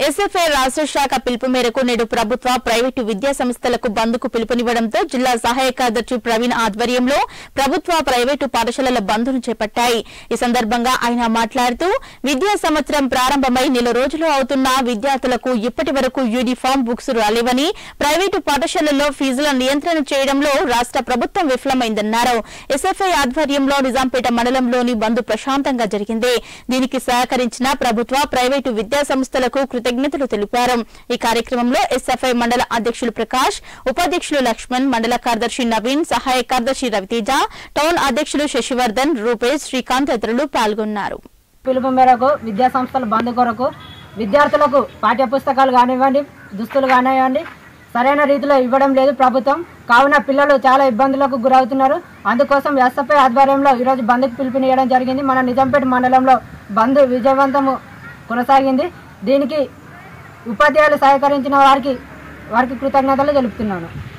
SFI రాష్ట్ర శాఖ పిలుపు మేరకు నేడు ప్రభుత్వ ప్రైవేటు విద్యా సంస్థలకు బంద్కు పిలుపునివ్వడంతో జిల్లా సహాయ కార్యదర్శి ప్రవీణ్ ఆధ్వర్యంలో ప్రభుత్వ ప్రైవేటు పాఠశాలల బంద్ను చేపట్టాయి ఈ సందర్భంగా ఆయన మాట్లాడుతూ విద్యా సంవత్సరం ప్రారంభమై నెల రోజులు అవుతున్న విద్యార్థులకు ఇప్పటి వరకు యూనిఫామ్ బుక్స్ రాలేవని ప్రైవేటు పాఠశాలల్లో ఫీజుల నియంత్రణ చేయడంలో రాష్ట్ర ప్రభుత్వం విఫలమైందన్నారు ఎస్ఎఫ్ఐ ఆధ్వర్యంలో నిజాంపేట మండలంలోని బంద్ ప్రశాంతంగా జరిగింది దీనికి సహకరించిన ప్రభుత్వ ప్రైవేటు విద్యా సంస్థలకు కృతజ్ఞతలు తెలిపారు ఈ కార్యక్రమంలో ఎస్ఎఫ్ఐ మండల అధ్యక్షులు ప్రకాష్ ఉపాధ్యక్షులు లక్ష్మణ్ మండల కార్యదర్శి నవీన్ సహాయ కార్యదర్శి రవితేజ టౌన్ అధ్యక్షులు శశివర్ధన్ రూపేష్ శ్రీకాంత్ తదితరులు పాల్గొన్నారు పిలుపు మేరకు విద్యా సంస్థల బంద్ కొరకు విద్యార్థులకు పాఠ్య పుస్తకాలు కానివ్వండి దుస్తులు కానివ్వండి సరైన రీతిలో ఇవ్వడం లేదు ప్రభుత్వం కావున పిల్లలు చాలా ఇబ్బందులకు గురవుతున్నారు అందుకోసం ఎస్ఎఫ్ఐ ఆధ్వర్యంలో ఈరోజు బంద్కు పిలుపునియడం జరిగింది మన నిజాంపేట మండలంలో బంద్ విజయవంతము కొనసాగింది దీనికి ఉపాధ్యాయులు సహకరించిన వారికి వారికి కృతజ్ఞతలు తెలుపుతున్నాను